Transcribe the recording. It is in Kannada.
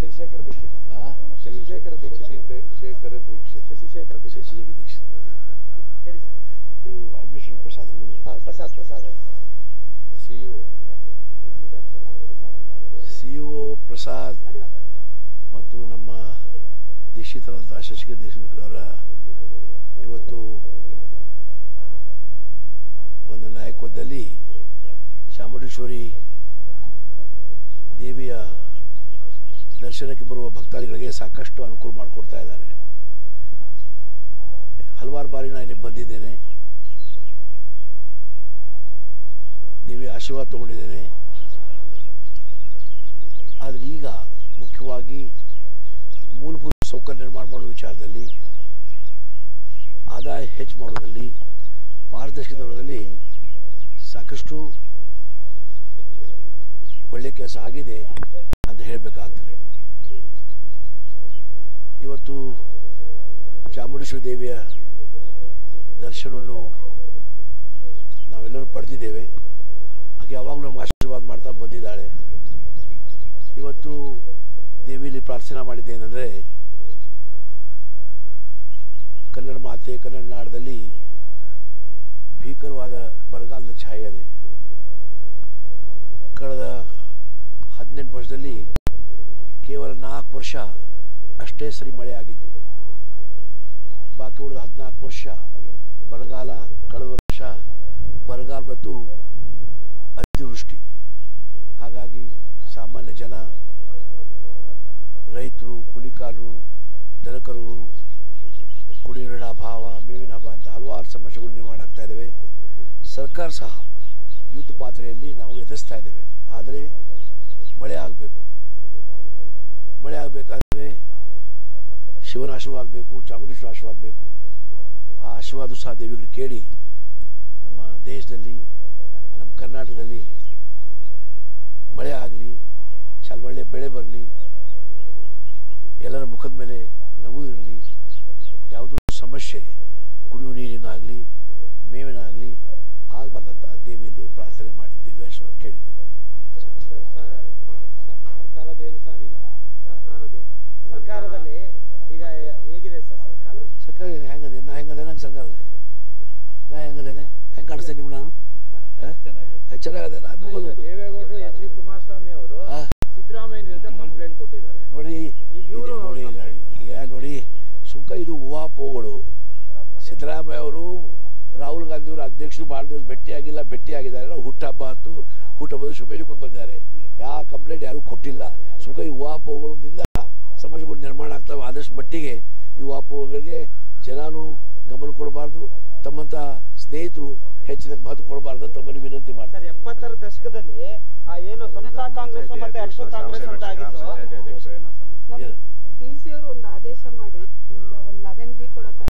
ಶಶಿಶೇಖರ್ ದೀಕ್ಷಿತ್ ಆ? ಶಶಿಶೇಖರ್ ದೀಕ್ಷಿತ್ ಶೇಖರ ದೀಕ್ಷಿತ್ ಶಶಿಶೇಖರ್ ದೀಕ್ಷಿತ್ ಶಶಿಶೇಖರ್ ದೀಕ್ಷಿತ್ ಇವು ಅಡ್ಮಿಷನ್ ಪ್ರಸಾದ್ ಹಾ, Prasad Prasad CEO C O Prasad ಮತ್ತು ನಮ್ಮ ದೀಕ್ಷಿತರಂಥ ಶಶಿಕರ್ ದೀಕ್ಷಿತ್ ಅವರ ಇವತ್ತು ಒಂದು ನಾಯಕತ್ವದಲ್ಲಿ ಚಾಮುಂಡೇಶ್ವರಿ ದೇವಿಯ ದರ್ಶನಕ್ಕೆ ಬರುವ ಭಕ್ತಾದಿಗಳಿಗೆ ಸಾಕಷ್ಟು ಅನುಕೂಲ ಮಾಡಿಕೊಡ್ತಾ ಇದ್ದಾರೆ ಹಲವಾರು ಬಾರಿ ನಾನು ಇಲ್ಲಿ ಬಂದಿದ್ದೇನೆ ದೇವಿಯ ಆಶೀರ್ವಾದ ತಗೊಂಡಿದ್ದೇನೆ ಆದರೆ ಈಗ ಮುಖ್ಯವಾಗಿ ಮೂಲಭೂತ ಸೌಕರ್ಯ ನಿರ್ಮಾಣ ಮಾಡುವ ವಿಚಾರದಲ್ಲಿ ಆದಾಯ ಹೆಚ್ಚು ಮಾಡೋದಲ್ಲಿ ಪಾರದರ್ಶಕತೆ ತರೋದಲ್ಲಿ ಸಾಕಷ್ಟು ಒಳ್ಳೆ ಕೆಲಸ ಆಗಿದೆ ಅಂತ ಹೇಳಬೇಕಾಗ್ತದೆ ಇವತ್ತು ಚಾಮುಂಡೇಶ್ವರಿ ದೇವಿಯ ದರ್ಶನವನ್ನು ನಾವೆಲ್ಲರೂ ಪಡೆದಿದ್ದೇವೆ ಹಾಗೆ ಯಾವಾಗಲೂ ನಮ್ಗೆ ಆಶೀರ್ವಾದ ಮಾಡ್ತಾ ಬಂದಿದ್ದಾಳೆ ಇವತ್ತು ದೇವಿಯಲ್ಲಿ ಪ್ರಾರ್ಥನೆ ಮಾಡಿದ್ದೇನೆಂದರೆ ಕನ್ನಡ ಮಾತೆ ಕನ್ನಡ ನಾಡದಲ್ಲಿ ಭೀಕರವಾದ ಬರಗಾಲದ ಛಾಯೆ ಇದೆ ಕಳೆದ ಹದಿನೆಂಟು ವರ್ಷದಲ್ಲಿ ಕೇವಲ ನಾಲ್ಕು ವರ್ಷ ಅಷ್ಟೇ ಸರಿ ಮಳೆ ಆಗಿತ್ತು ಬಾಕಿ ಉಳಿದ ಹದಿನಾಲ್ಕು ವರ್ಷ ಬರಗಾಲ ಕಳೆದ ವರ್ಷ ಬರಗಾಲ ಮತ್ತು ಅತಿವೃಷ್ಟಿ ಹಾಗಾಗಿ ಸಾಮಾನ್ಯ ಜನ ರೈತರು ಕೂಲಿಕಾರರು ದನಕರುಗಳು ಕುಡಿಯುವ ಅಭಾವ ಮೇವಿನ ಅಭಾವ ಅಂತ ಹಲವಾರು ಸಮಸ್ಯೆಗಳು ನಿರ್ಮಾಣ ಆಗ್ತಾ ಇದ್ದಾವೆ ಸರ್ಕಾರ ಸಹ ಯುದ್ಧ ಪಾತ್ರೆಯಲ್ಲಿ ನಾವು ಎದುರಿಸ್ತಾ ಇದ್ದೇವೆ ಆದರೆ ಮಳೆ ಆಗಬೇಕು ಮಳೆ ಆಗಬೇಕಾದ್ರೆ ಶಿವನ ಆಶೀರ್ವಾದ ಬೇಕು ಚಾಮುಂಡೇಶ್ವರ ಆಶೀರ್ವಾದ ಬೇಕು ಆ ಆಶೀರ್ವಾದ ಸಹ ದೇವಿಗಳು ಕೇಳಿ ನಮ್ಮ ದೇಶದಲ್ಲಿ ನಮ್ಮ ಕರ್ನಾಟಕದಲ್ಲಿ ಮಳೆ ಆಗಲಿ ಚಲ್ ಒಳ್ಳೆ ಬೆಳೆ ಬರಲಿ ಎಲ್ಲರ ಮುಖದ ಮೇಲೆ ನಗು ಇರಲಿ ಯಾವುದೂ ಸಮಸ್ಯೆ ಕುಡಿಯುವ ನೀರಿನಾಗಲಿ ಮೇವಿನಾಗಲಿ ಆಗಬಾರ್ದಂತ ದೇವಿಯಲ್ಲಿ ಪ್ರಾರ್ಥನೆ ಮಾಡಿದ್ದೇವೆ ಆಶೀರ್ವಾದ ಕೇಳಿದ್ದೇವೆ ಸರ್ಕಾರದೇನು ಸರ್ ಈಗ ಸರ್ಕಾರದ್ದು ಸರ್ಕಾರದಲ್ಲಿ ಈಗ ಹೇಗಿದೆ ಸರ್ ಸರ್ಕಾರ ಸರ್ಕಾರ ಹೆಂಗದೆ ನಾ ಹೆಂಗದೆ ನಂಗೆ ಸರ್ಕಾರ ನಾ ಹೆಂಗದೇನೆ ಹೆಂಗೆ ಕಾಣಿಸ್ತೇನೆ ನಿಮ್ಗೆ ನಾನು ಚೆನ್ನಾಗದೆ ನಾನು ಮುಗಿದು ದೇವೇಗೌಡರು ಎಚ್ ಡಿ ಕುಮಾರಸ್ವಾಮಿ ಅವರು ಆ, ಸಿದ್ದರಾಮಯ್ಯ ವಿರುದ್ಧ ಕಂಪ್ಲೇಂಟ್ ಕೊಟ್ಟಿದ್ದಾರೆ ನೋಡಿ ಈಗ ಇವ್ರು ಇದು ನೋಡಿ ಈಗ ಈಗ ನೋಡಿ ಸುಂಕ ಇದು ಊಹಾಪೋಗಳು ಸಿದ್ದರಾಮಯ್ಯ ಅವರು ರಾಹುಲ್ ಗಾಂಧಿ ಅವರು ಅಧ್ಯಕ್ಷರು ಭಾಳ ದಿವಸ ಭೇಟಿಯಾಗಿಲ್ಲ ಭೇಟಿಯಾಗಿದ್ದಾರೆ ನಾವು ಹುಟ್ಟಹಬ್ಬ ಹತ್ತು ಹುಟ್ಟಹಬ್ಬದ ಶುಭೇಚ್ಛೆ ಕೊಟ್ಟು ಬಂದಿದ್ದಾರೆ ಯಾವ ಕಂಪ್ಲೇಂಟ್ ಯಾರೂ ಕೊಟ್ಟಿಲ್ಲ ಸುಂಕ ಈ ಊಹಾಪೋಗಳಿಂದ ಸಮಸ್ಯೆಗಳು ನಿರ್ಮಾಣ ಆಗ್ತವೆ ಆದಷ್ಟು ಮಟ್ಟಿಗೆ ಈ ಊಹಾಪೋಗಳಿಗೆ ಜನನು ಗಮನ ಕೊಡಬಾರ್ದು ತಮ್ಮಂತ ಸ್ನೇಹಿತರು ಹೆಚ್ಚಿನ ಮಹತ್ವ ಕೊಡಬಾರ್ದು ಅಂತ ತಮ್ಮಲ್ಲಿ ವಿನಂತಿ ಮಾಡ್ತಾರೆ ಸರ್ ಎಪ್ಪತ್ತರ ದಶಕದಲ್ಲಿ ಆ ಏನು ಸಂಸ್ಥಾ ಕಾಂಗ್ರೆಸ್ ಮತ್ತೆ ಅರ್ಷ ಕಾಂಗ್ರೆಸ್ ಅಂತ ಆಗಿದೆ